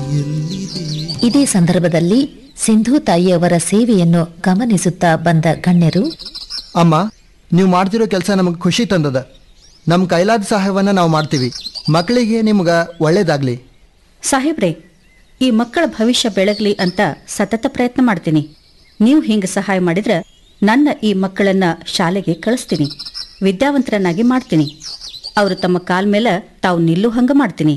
ಇದೇ ಸಂದರ್ಭದಲ್ಲಿ ಸಿಂಧು ತಾಯಿಯವರ ಸೇವೆಯನ್ನು ಗಮನಿಸುತ್ತಾ ಬಂದ ಗಣ್ಯರು ಅಮ್ಮ ನೀವು ಮಾಡ್ತಿರೋ ಕೆಲಸ ನಮಗೆ ಖುಷಿ ತಂದದ ನಮ್ಮ ಕೈಲಾದ ಸಹಾಯವನ್ನು ನಾವು ಮಾಡ್ತೀವಿ ಮಕ್ಕಳಿಗೆ ನಿಮ್ಗೆ ಒಳ್ಳೇದಾಗಲಿ ಸಾಹೇಬ್ರೆ ಈ ಮಕ್ಕಳ ಭವಿಷ್ಯ ಬೆಳಗ್ಲಿ ಅಂತ ಸತತ ಪ್ರಯತ್ನ ಮಾಡ್ತೀನಿ ನೀವು ಹಿಂಗೆ ಸಹಾಯ ಮಾಡಿದ್ರೆ ನನ್ನ ಈ ಮಕ್ಕಳನ್ನ ಶಾಲೆಗೆ ಕಳಿಸ್ತೀನಿ ವಿದ್ಯಾವಂತರನ್ನಾಗಿ ಮಾಡ್ತೀನಿ ಅವರು ತಮ್ಮ ಕಾಲ್ ಮೇಲೆ ತಾವು ನಿಲ್ಲು ಹಂಗ ಮಾಡ್ತೀನಿ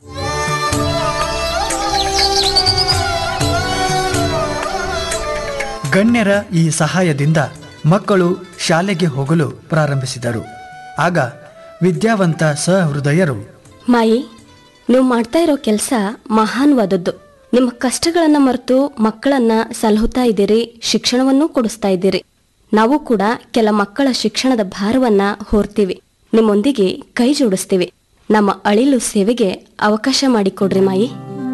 ಗಣ್ಯರ ಈ ಸಹಾಯದಿಂದ ಮಕ್ಕಳು ಶಾಲೆಗೆ ಹೋಗಲು ಪ್ರಾರಂಭಿಸಿದರು ಆಗ ವಿದ್ಯಾವಂತ ಸಹೃದಯರು ಮಾಯಿ ನೀವು ಮಾಡ್ತಾ ಇರೋ ಕೆಲಸ ಮಹಾನ್ವಾದದ್ದು ನಿಮ್ಮ ಕಷ್ಟಗಳನ್ನ ಮರೆತು ಮಕ್ಕಳನ್ನ ಸಲಹುತ್ತಾ ಇದ್ದೀರಿ ಶಿಕ್ಷಣವನ್ನೂ ಕೊಡಿಸ್ತಾ ಇದ್ದೀರಿ ನಾವು ಕೂಡ ಕೆಲ ಮಕ್ಕಳ ಶಿಕ್ಷಣದ ಭಾರವನ್ನ ಹೊರ್ತೀವಿ ನಿಮ್ಮೊಂದಿಗೆ ಕೈ ಜೋಡಿಸ್ತೀವಿ ನಮ್ಮ ಅಳಿಲು ಸೇವೆಗೆ ಅವಕಾಶ ಮಾಡಿಕೊಡ್ರಿ ಮಾಯಿ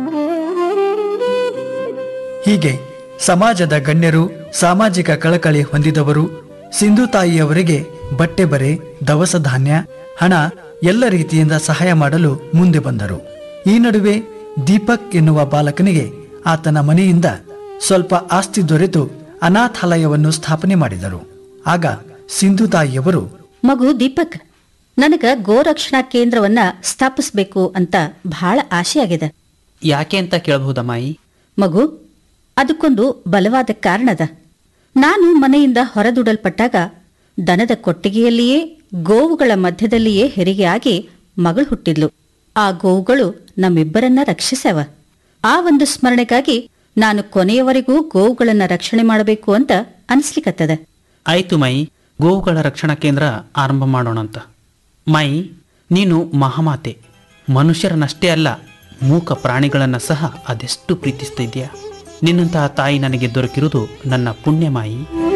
ಹೀಗೆ ಸಮಾಜದ ಗಣ್ಯರು ಸಾಮಾಜಿಕ ಕಳಕಳಿ ಹೊಂದಿದವರು ಸಿಂಧು ತಾಯಿಯವರಿಗೆ ಬಟ್ಟೆ ಬರೆ ದವಸ ಧಾನ್ಯ ಹಣ ಎಲ್ಲ ರೀತಿಯಿಂದ ಸಹಾಯ ಮಾಡಲು ಮುಂದೆ ಬಂದರು ಈ ನಡುವೆ ದೀಪಕ್ ಎನ್ನುವ ಬಾಲಕನಿಗೆ ಆತನ ಮನೆಯಿಂದ ಸ್ವಲ್ಪ ಆಸ್ತಿ ದೊರೆತು ಅನಾಥಾಲಯವನ್ನು ಸ್ಥಾಪನೆ ಮಾಡಿದರು ಆಗ ಸಿಂಧು ತಾಯಿಯವರು ಮಗು ದೀಪಕ್ ನನಗ ಗೋರಕ್ಷಣಾ ಕೇಂದ್ರವನ್ನ ಸ್ಥಾಪಿಸ್ಬೇಕು ಅಂತ ಬಹಳ ಆಸೆ ಆಗಿದೆ ಯಾಕೆ ಅಂತ ಕೇಳಬಹುದಮ್ಮಾಯಿ ಮಗು ಅದಕ್ಕೊಂದು ಬಲವಾದ ಕಾರಣದ ನಾನು ಮನೆಯಿಂದ ಹೊರದುಡಲ್ಪಟ್ಟಾಗ ದನದ ಕೊಟ್ಟಿಗೆಯಲ್ಲಿಯೇ ಗೋವುಗಳ ಮಧ್ಯದಲ್ಲಿಯೇ ಹೆರಿಗೆ ಆಗಿ ಮಗಳು ಹುಟ್ಟಿದ್ಲು ಆ ಗೋವುಗಳು ನಮ್ಮಿಬ್ಬರನ್ನ ರಕ್ಷಿಸ್ಯಾವ ಆ ಒಂದು ಸ್ಮರಣೆಗಾಗಿ ನಾನು ಕೊನೆಯವರೆಗೂ ಗೋವುಗಳನ್ನ ರಕ್ಷಣೆ ಮಾಡಬೇಕು ಅಂತ ಅನಿಸ್ಲಿಕ್ಕತ್ತದ ಆಯ್ತು ಮೈ ಗೋವುಗಳ ರಕ್ಷಣಾ ಕೇಂದ್ರ ಆರಂಭ ಮಾಡೋಣ ಅಂತ ಮೈ ನೀನು ಮಹಾಮಾತೆ ಮನುಷ್ಯರನ್ನಷ್ಟೇ ಅಲ್ಲ ಮೂಕ ಪ್ರಾಣಿಗಳನ್ನು ಸಹ ಅದೆಷ್ಟು ಪ್ರೀತಿಸ್ತಾ ಇದೆಯಾ ನಿನ್ನಂತಹ ತಾಯಿ ನನಗೆ ದೊರಕಿರುವುದು ನನ್ನ ಪುಣ್ಯ ಮಾಯಿ